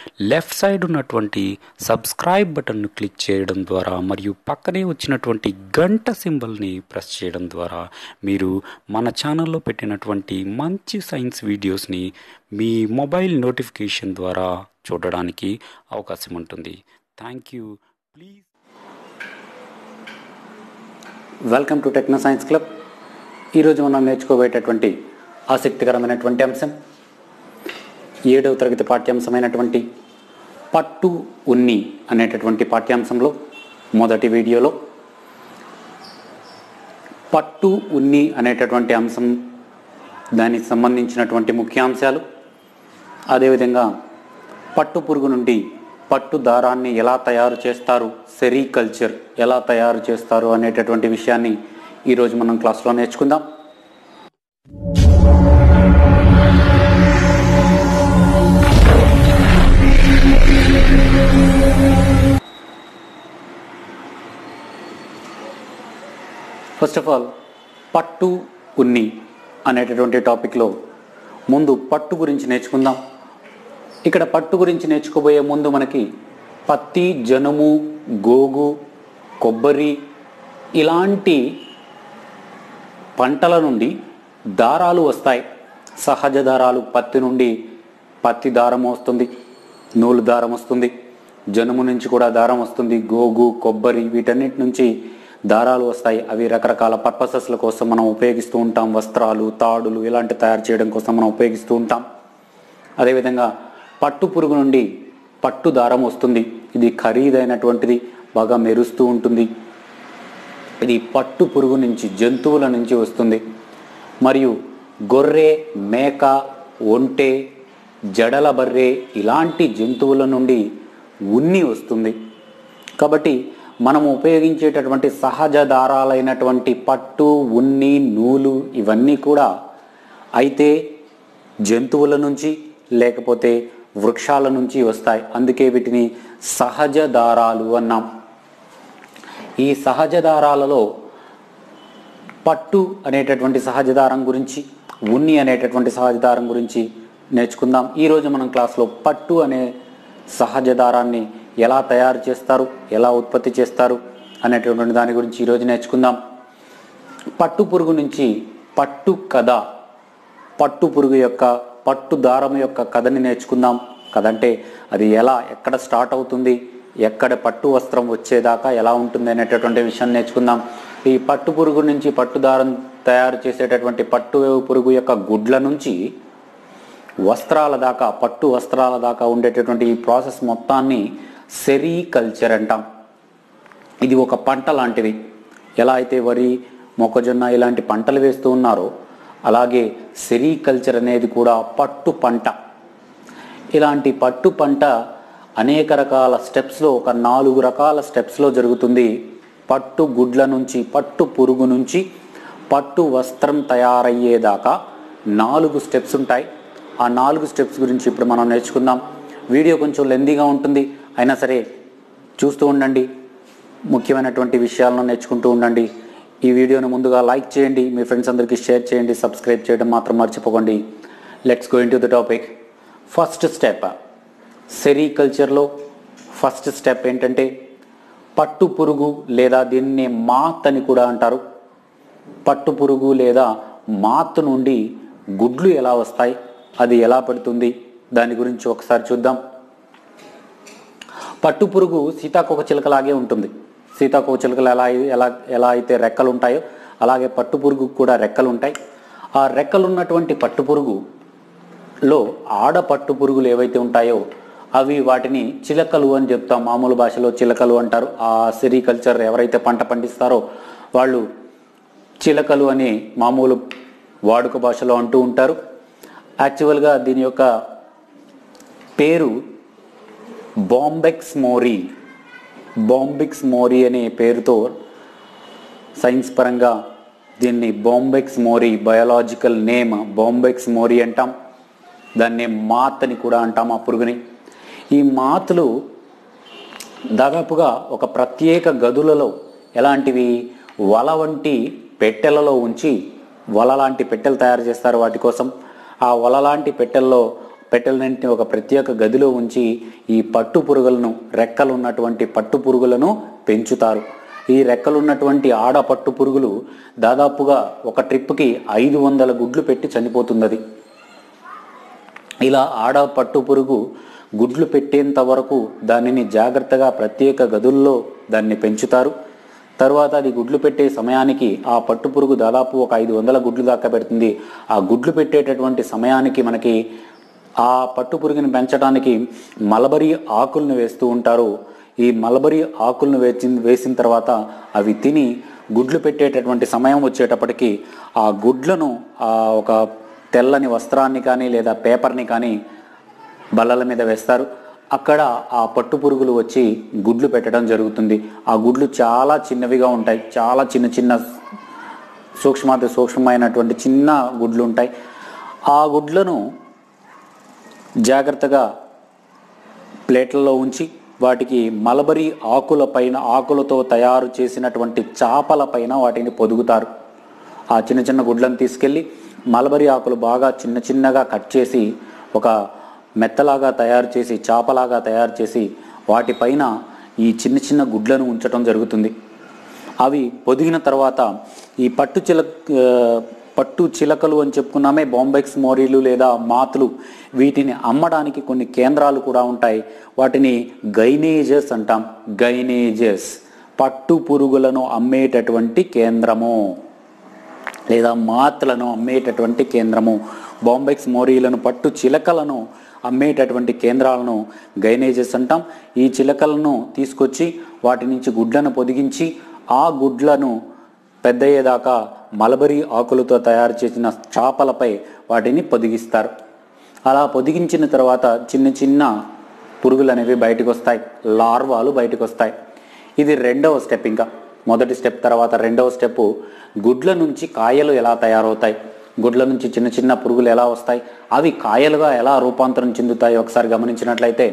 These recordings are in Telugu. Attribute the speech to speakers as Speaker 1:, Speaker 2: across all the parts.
Speaker 1: లెఫ్ట్ సైడ్ ఉన్నటువంటి సబ్స్క్రైబ్ బటన్ను క్లిక్ చేయడం ద్వారా మరియు పక్కనే వచ్చినటువంటి గంట సింబల్ని ప్రెస్ చేయడం ద్వారా మీరు మన ఛానల్లో పెట్టినటువంటి మంచి సైన్స్ వీడియోస్ని మీ మొబైల్ నోటిఫికేషన్ ద్వారా చూడడానికి అవకాశం ఉంటుంది thank you please
Speaker 2: welcome to techno science club ఈరోజు మనం నేర్చుకోబోయేటటువంటి ఆసక్తికరమైనటువంటి అంశం ఏడవ తరగతి పాఠ్యాంశమైనటువంటి పట్టు ఉన్ని అనేటటువంటి పాఠ్యాంశంలో మొదటి వీడియోలో పట్టు ఉన్ని అనేటటువంటి అంశం దానికి సంబంధించినటువంటి ముఖ్యాంశాలు అదేవిధంగా పట్టు పురుగు నుండి పట్టు దారాన్ని ఎలా తయారు చేస్తారు సెరీకల్చర్ ఎలా తయారు చేస్తారు అనేటటువంటి విషయాన్ని ఈరోజు మనం క్లాస్లో నేర్చుకుందాం ఫస్ట్ ఆఫ్ ఆల్ పట్టు ఉన్ని అనేటటువంటి టాపిక్లో ముందు పట్టు గురించి నేర్చుకుందాం ఇక్కడ పట్టు గురించి నేర్చుకోబోయే ముందు మనకి పత్తి జనుము గోగు కొబ్బరి ఇలాంటి పంటల నుండి దారాలు వస్తాయి సహజ దారాలు పత్తి నుండి పత్తి దారం వస్తుంది నూలు దారం వస్తుంది జనుము నుంచి కూడా దారం వస్తుంది గోగు కొబ్బరి వీటన్నిటి నుంచి దారాలు వస్తాయి అవి రకరకాల పర్పసెస్ల కోసం మనం ఉపయోగిస్తూ ఉంటాం వస్త్రాలు తాడులు ఇలాంటి తయారు చేయడం కోసం మనం ఉపయోగిస్తూ ఉంటాం అదేవిధంగా పట్టు పురుగు నుండి పట్టు దారం వస్తుంది ఇది ఖరీదైనటువంటిది బాగా మెరుస్తూ ఉంటుంది ఇది పట్టు పురుగు నుంచి జంతువుల నుంచి వస్తుంది మరియు గొర్రె మేక ఒంటె జడల బర్రె ఇలాంటి జంతువుల నుండి ఉన్ని వస్తుంది కాబట్టి మనం ఉపయోగించేటటువంటి సహజ దారాలైనటువంటి పట్టు ఉన్ని నూలు ఇవన్నీ కూడా అయితే జంతువుల నుంచి లేకపోతే వృక్షాల నుంచి వస్తాయి అందుకే వీటిని సహజ దారాలు అన్నాం ఈ సహజ దారాలలో పట్టు అనేటటువంటి సహజ దారం గురించి ఉన్ని అనేటటువంటి సహజ దారం గురించి నేర్చుకుందాం ఈరోజు మనం క్లాస్లో పట్టు అనే సహజ దారాన్ని ఎలా తయారు చేస్తారు ఎలా ఉత్పత్తి చేస్తారు అనేటటువంటి దాని గురించి ఈరోజు నేర్చుకుందాం పట్టు పురుగు నుంచి పట్టు కథ పట్టు పురుగు యొక్క పట్టు దారం యొక్క కథని నేర్చుకుందాం కథ అంటే అది ఎలా ఎక్కడ స్టార్ట్ అవుతుంది ఎక్కడ పట్టు వస్త్రం వచ్చేదాకా ఎలా ఉంటుంది అనేటటువంటి విషయాన్ని నేర్చుకుందాం ఈ పట్టు పురుగు నుంచి పట్టు దారం తయారు చేసేటటువంటి పట్టు పురుగు యొక్క గుడ్ల నుంచి వస్త్రాల దాకా పట్టు వస్త్రాల దాకా ఉండేటటువంటి ఈ ప్రాసెస్ మొత్తాన్ని సెరీకల్చర్ అంటాం ఇది ఒక పంట లాంటిది ఎలా అయితే వరి మొక్కజొన్న ఇలాంటి పంటలు వేస్తూ ఉన్నారో అలాగే సెరీకల్చర్ అనేది కూడా పట్టు పంట ఇలాంటి పట్టు పంట అనేక రకాల స్టెప్స్లో ఒక నాలుగు రకాల స్టెప్స్లో జరుగుతుంది పట్టు గుడ్ల నుంచి పట్టు పురుగు నుంచి పట్టు వస్త్రం తయారయ్యేదాకా నాలుగు స్టెప్స్ ఉంటాయి ఆ నాలుగు స్టెప్స్ గురించి ఇప్పుడు మనం నేర్చుకుందాం వీడియో కొంచెం లెందీగా ఉంటుంది అయినా సరే చూస్తూ ఉండండి ముఖ్యమైనటువంటి విషయాలను నేర్చుకుంటూ ఉండండి ఈ వీడియోను ముందుగా లైక్ చేయండి మీ ఫ్రెండ్స్ అందరికీ షేర్ చేయండి సబ్స్క్రైబ్ చేయడం మాత్రం మర్చిపోకండి let's going to the topic first step సెరీకల్చర్లో ఫస్ట్ స్టెప్ ఏంటంటే పట్టు పురుగు లేదా దీన్ని మాత్ అని కూడా అంటారు పట్టు పురుగు లేదా మాత్ నుండి గుడ్లు ఎలా వస్తాయి అది ఎలా పడుతుంది దాని గురించి ఒకసారి చూద్దాం పట్టు పురుగు సీతాకోక చిలుకలాగే ఉంటుంది సీతాకోక చిలుకలు ఎలా ఎలా ఎలా అయితే రెక్కలు ఉంటాయో అలాగే పట్టు పురుగు కూడా రెక్కలు ఉంటాయి ఆ రెక్కలు ఉన్నటువంటి పట్టు పురుగులో ఆడ పట్టు పురుగులు ఏవైతే ఉంటాయో అవి వాటిని చిలకలు అని చెప్తాం మామూలు భాషలో చిలకలు అంటారు ఆ సెరికల్చర్ ఎవరైతే పంట పండిస్తారో వాళ్ళు చిలకలు అని మామూలు వాడుక భాషలో అంటూ ఉంటారు యాక్చువల్గా దీని యొక్క పేరు బాంబెక్స్ మోరీ బాంబిక్స్ మోరీ అనే పేరుతో సైన్స్ పరంగా దీన్ని Bombyx mori biological name Bombyx mori అంటాం దాన్ని మాత్ అని కూడా అంటాం ఆ పురుగుని ఈ మాతులు దాదాపుగా ఒక ప్రత్యేక గదులలో ఎలాంటివి వల వంటి పెట్టెలలో ఉంచి వల లాంటి పెట్టెలు తయారు చేస్తారు వాటి కోసం ఆ వల లాంటి పెట్టెల్లో పెట్టెలన్నింటినీ ఒక ప్రత్యేక గదిలో ఉంచి ఈ పట్టు పురుగులను రెక్కలు ఉన్నటువంటి పట్టు పురుగులను పెంచుతారు ఈ రెక్కలు ఉన్నటువంటి ఆడ పట్టు పురుగులు దాదాపుగా ఒక ట్రిప్కి ఐదు వందల గుడ్లు పెట్టి చనిపోతుంది అది ఇలా ఆడ పట్టు పురుగు గుడ్లు పెట్టేంత వరకు దానిని జాగ్రత్తగా ప్రత్యేక గదుల్లో దాన్ని పెంచుతారు తర్వాత అది గుడ్లు పెట్టే సమయానికి ఆ పట్టు పురుగు దాదాపు ఒక ఐదు వందల గుడ్లు దాకా పెడుతుంది ఆ గుడ్లు పెట్టేటటువంటి సమయానికి మనకి ఆ పట్టు పురుగుని పెంచడానికి మలబరీ ఆకులను వేస్తూ ఉంటారు ఈ మలబరీ ఆకులను వేసి వేసిన తర్వాత అవి తిని గుడ్లు పెట్టేటటువంటి సమయం వచ్చేటప్పటికి ఆ గుడ్లను ఆ ఒక తెల్లని వస్త్రాన్ని కానీ లేదా పేపర్ని కానీ బల్లల మీద వేస్తారు అక్కడ ఆ పట్టు పురుగులు వచ్చి గుడ్లు పెట్టడం జరుగుతుంది ఆ గుడ్లు చాలా చిన్నవిగా ఉంటాయి చాలా చిన్న చిన్న సూక్ష్మాతి సూక్ష్మమైనటువంటి చిన్న గుడ్లు ఉంటాయి ఆ గుడ్లను జాగ్రత్తగా ప్లేట్లలో ఉంచి వాటికి మలబరీ ఆకుల పైన ఆకులతో తయారు చేసినటువంటి చాపల పైన వాటిని పొదుగుతారు ఆ చిన్న చిన్న గుడ్లను తీసుకెళ్ళి మలబరీ ఆకులు బాగా చిన్న చిన్నగా కట్ చేసి ఒక మెత్తలాగా తయారు చేసి చాపలాగా తయారు చేసి వాటిపైన ఈ చిన్న చిన్న గుడ్లను ఉంచడం జరుగుతుంది అవి పొదిగిన తర్వాత ఈ పట్టు చిల ఆ, పట్టు చిలకలు అని చెప్పుకున్నామే బాంబెక్స్ మోరీలు లేదా మాతులు వీటిని అమ్మడానికి కొన్ని కేంద్రాలు కూడా ఉంటాయి వాటిని గైనేజెస్ అంటాం గైనేజెస్ పట్టు పురుగులను అమ్మేటటువంటి కేంద్రము లేదా మాత్లను అమ్మేటటువంటి కేంద్రము బాంబెక్స్ మోరీలను పట్టు చిలకలను అమ్మేటటువంటి కేంద్రాలను గైనేజెస్ అంటాం ఈ చిలకలను తీసుకొచ్చి వాటి నుంచి గుడ్లను పొదిగించి ఆ గుడ్లను పెద్దయ్యేదాకా మలబరీ ఆకులతో తయారు చేసిన చాపలపై వాటిని పొదిగిస్తారు అలా పొదిగించిన తర్వాత చిన్న చిన్న పురుగులు అనేవి బయటకు వస్తాయి లార్వాలు బయటకు వస్తాయి ఇది రెండవ స్టెప్ ఇంకా మొదటి స్టెప్ తర్వాత రెండవ స్టెప్ గుడ్ల నుంచి కాయలు ఎలా తయారవుతాయి గుడ్ల నుంచి చిన్న చిన్న పురుగులు ఎలా వస్తాయి అవి కాయలుగా ఎలా రూపాంతరం చెందుతాయి ఒకసారి గమనించినట్లయితే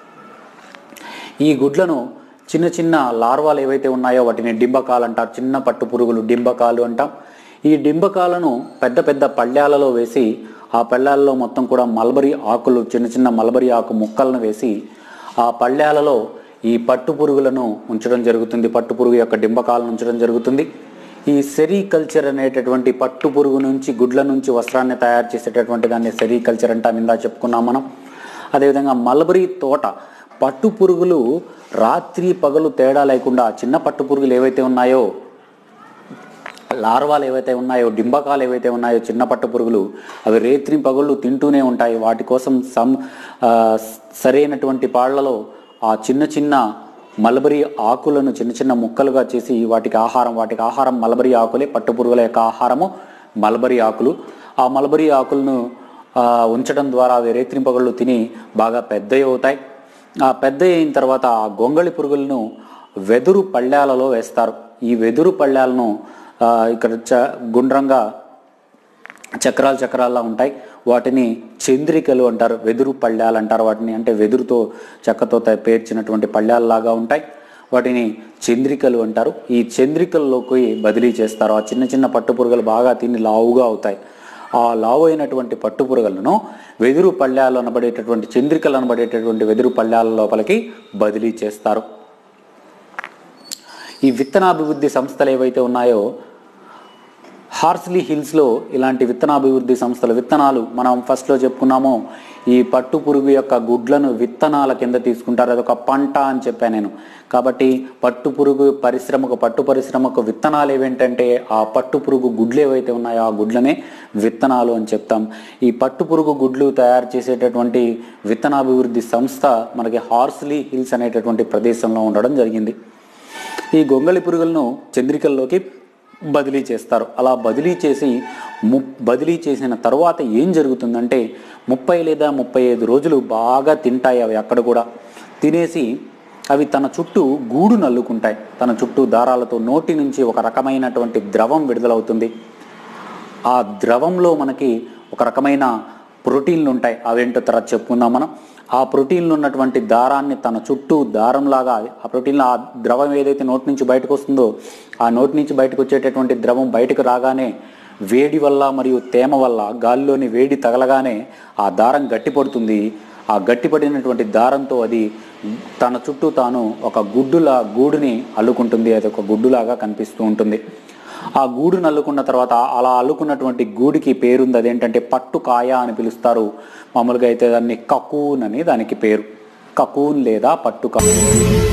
Speaker 2: ఈ గుడ్లను చిన్న చిన్న లార్వాలు ఏవైతే ఉన్నాయో వాటిని డింబకాలు అంటారు చిన్న పట్టు పురుగులు డింబకాలు అంటాం ఈ డింబకాలను పెద్ద పెద్ద పళ్ళాలలో వేసి ఆ పళ్ళాలలో మొత్తం కూడా మల్బరీ ఆకులు చిన్న చిన్న మల్బరీ ఆకు ముక్కలను వేసి ఆ పళ్ళాలలో ఈ పట్టు పురుగులను ఉంచడం జరుగుతుంది పట్టు పురుగు యొక్క డింబకాలను ఉంచడం జరుగుతుంది ఈ సెరీకల్చర్ అనేటటువంటి పట్టు పురుగు నుంచి గుడ్ల నుంచి వస్త్రాన్ని తయారు చేసేటటువంటి దాన్ని సెరీకల్చర్ అంటాం ఇందా చెప్పుకున్నాం మనం అదేవిధంగా మల్బరీ తోట పట్టు పురుగులు రాత్రి పగలు తేడా లేకుండా చిన్న పట్టు పురుగులు ఏవైతే ఉన్నాయో లార్వాలు ఏవైతే ఉన్నాయో డింబకాలు ఏవైతే ఉన్నాయో చిన్న పట్టు పురుగులు అవి రేత్రి పగుళ్ళు తింటూనే ఉంటాయి వాటి కోసం సం ఆ, సరైనటువంటి పాళ్లలో ఆ చిన్న చిన్న మలబరీ ఆకులను చిన్న చిన్న ముక్కలుగా చేసి వాటికి ఆహారం వాటికి ఆహారం మలబరీ ఆకులే పట్టు పురుగుల యొక్క ఆహారము మలబరీ ఆకులు ఆ మలబరీ ఆకులను ఆ, ఉంచడం ద్వారా అవి రేత్రి పగుళ్ళు తిని బాగా పెద్దవి అవుతాయి ఆ పెద్ద అయిన తర్వాత ఆ గొంగళి పురుగులను వెదురు పళ్ళాలలో వేస్తారు ఈ వెదురు పళ్ళాలను ఆ, ఇక్కడ చ గుండ్రంగా చక్రాలు చక్రాల్లా ఉంటాయి వాటిని చంద్రికలు అంటారు వెదురు పళ్ళాలు అంటారు వాటిని అంటే వెదురుతో చెక్కతో త- పేర్చినటువంటి పళ్ళాల్లాగా ఉంటాయి వాటిని చంద్రికలు అంటారు ఈ చంద్రికల్లోకి బదిలీ చేస్తారు ఆ చిన్న చిన్న పట్టు పురుగులు బాగా తిని లావుగా అవుతాయి ఆ లావు అయినటువంటి పట్టు పురుగులను వెదురు పళ్ళాలు అనబడేటటువంటి చంద్రికలు అనబడేటటువంటి వెదురు పళ్ళాల లోపలికి బదిలీ చేస్తారు ఈ విత్తనాభివృద్ధి సంస్థలు ఏవైతే ఉన్నాయో హార్స్లీ హిల్స్లో ఇలాంటి విత్తనాభివృద్ధి సంస్థలు విత్తనాలు మనం ఫస్ట్లో చెప్పుకున్నాము ఈ పట్టు పురుగు యొక్క గుడ్లను విత్తనాల కింద తీసుకుంటారు అదొక పంట అని చెప్పాను నేను కాబట్టి పట్టు పురుగు పరిశ్రమకు పట్టు పరిశ్రమకు విత్తనాలు ఏవేంటంటే ఆ పట్టు పురుగు గుడ్లు ఏవైతే ఉన్నాయో ఆ గుడ్లనే విత్తనాలు అని చెప్తాం ఈ పట్టు పురుగు గుడ్లు తయారు చేసేటటువంటి విత్తనాభివృద్ధి సంస్థ మనకి హార్స్లీ హిల్స్ అనేటటువంటి ప్రదేశంలో ఉండడం జరిగింది ఈ గొంగళి పురుగులను చంద్రికల్లోకి బదిలీ చేస్తారు అలా బదిలీ చేసి ము బదిలీ చేసిన తర్వాత ఏం జరుగుతుందంటే ముప్పై లేదా ముప్పై ఐదు రోజులు బాగా తింటాయి అవి అక్కడ కూడా తినేసి అవి తన చుట్టూ గూడు నల్లుకుంటాయి తన చుట్టూ దారాలతో నోటి నుంచి ఒక రకమైనటువంటి ద్రవం విడుదలవుతుంది ఆ ద్రవంలో మనకి ఒక రకమైన ప్రోటీన్లు ఉంటాయి అవేంటో తర్వాత చెప్పుకుందాం మనం ఆ ప్రోటీన్లు ఉన్నటువంటి దారాన్ని తన చుట్టూ దారంలాగా ఆ ప్రోటీన్లు ఆ ద్రవం ఏదైతే నోటి నుంచి బయటకు వస్తుందో ఆ నోటి నుంచి బయటకు వచ్చేటటువంటి ద్రవం బయటకు రాగానే వేడి వల్ల మరియు తేమ వల్ల గాలిలోని వేడి తగలగానే ఆ దారం గట్టిపడుతుంది ఆ గట్టిపడినటువంటి దారంతో అది తన చుట్టూ తాను ఒక గుడ్డులా గూడుని అల్లుకుంటుంది అది ఒక గుడ్డులాగా కనిపిస్తూ ఉంటుంది ఆ గూడును అల్లుకున్న తర్వాత అలా అల్లుకున్నటువంటి గూడికి పేరుంది అదేంటంటే పట్టుకాయ అని పిలుస్తారు మామూలుగా అయితే దాన్ని కకూన్ అని దానికి పేరు కకూన్ లేదా పట్టుకాయ